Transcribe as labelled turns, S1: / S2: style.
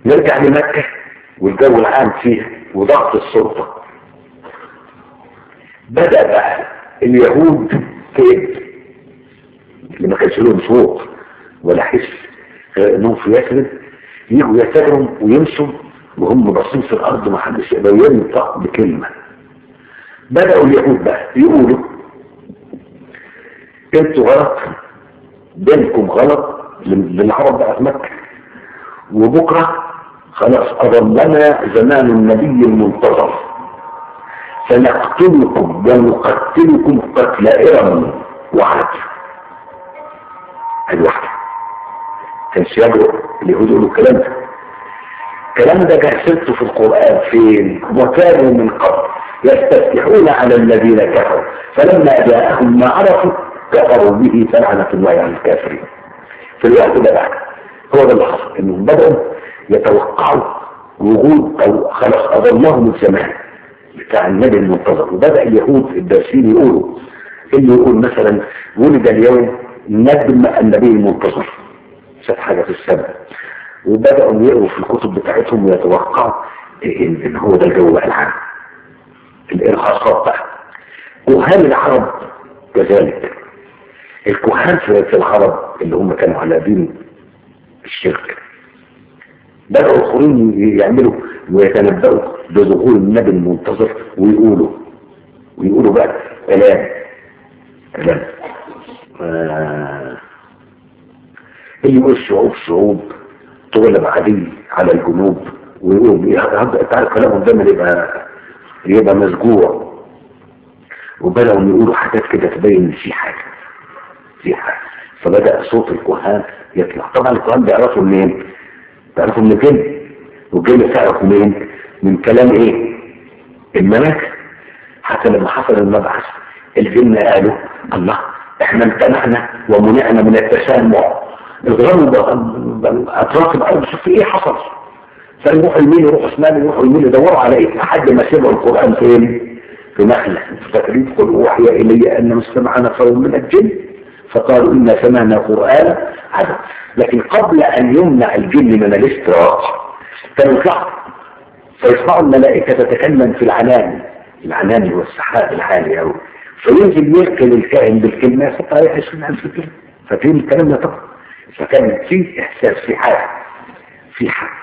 S1: نرجع لمكة والجو العام فيها وضغط السلطة بدأ بقى اليهود كيد اللي ما كانش لهم صوت ولا حس غير انهم في يثرب يجوا يتاجروا ويمشوا وهم باصين في الارض ما حدش يقدر ينطق بكلمه بداوا اليهود بقى يقولوا انتوا غلط دينكم غلط للعرب بقى في مكه وبكره خلاص اضلنا زمان النبي المنتظر سنقتلكم ونقتلكم قتل ارم وعاد هذه واحده كان يجرؤ اليهود يقولوا الكلام ده الكلام ده جهزته في القرآن فين وكانوا من قبل يستفتحون على الذين كفروا فلما جاءهم ما عرفوا كفروا به فلعنة الله على الكافرين في الوقت ده بقى هو ده اللي حصل انهم بدأوا يتوقعوا وجود او خلاص اضلهم الزمان بتاع النبي المنتظر وبدأ اليهود الدارسين يقولوا اللي يقول مثلا ولد اليوم نجم النبي المنتظر شاف حاجة في السماء وبدأوا يقروا في الكتب بتاعتهم ويتوقعوا إن, إن هو ده الجو بقى العام الإرهاصات بقى كهان العرب كذلك الكهان في العرب اللي هم كانوا على دين الشرك بدأوا آخرين يعملوا ويتنبأوا بظهور النبي المنتظر ويقولوا ويقولوا بقى كلام كلام آه اللي يقول شعوب شعوب تغلب عدي على الجنوب ويقول تعالى كلامهم دايما يبقى يبقى مسجوع وبدأوا يقولوا حاجات كده تبين ان في حاجة في حاجة فبدأ صوت الكهان يطلع طبعا الكهان بيعرفوا منين؟ بيعرفوا من الجن والجن تعرفوا منين؟ من كلام ايه؟ الملك حتى لما حصل المبعث الجن قالوا الله احنا امتنعنا ومنعنا من التسامع اضربوا اطراف الارض شوف ايه حصل فيروحوا يمين يروحوا شمال يروحوا يمين يدوروا على ايه لحد ما سمعوا القران فين في نخله فاكرين قل اوحي الي ان استمع نفر من الجن فقالوا انا سمعنا قرانا عدد لكن قبل ان يمنع الجن من الاستراق كانوا يطلعوا فيسمعوا الملائكه تتكلم في العنان العنان هو السحاب العالي قوي فينزل يلقن الكائن بالكلمه يحطها يحس عن الكلمه فاكرين الكلام ده طبعا فكان في احساس في حاجه في حاجه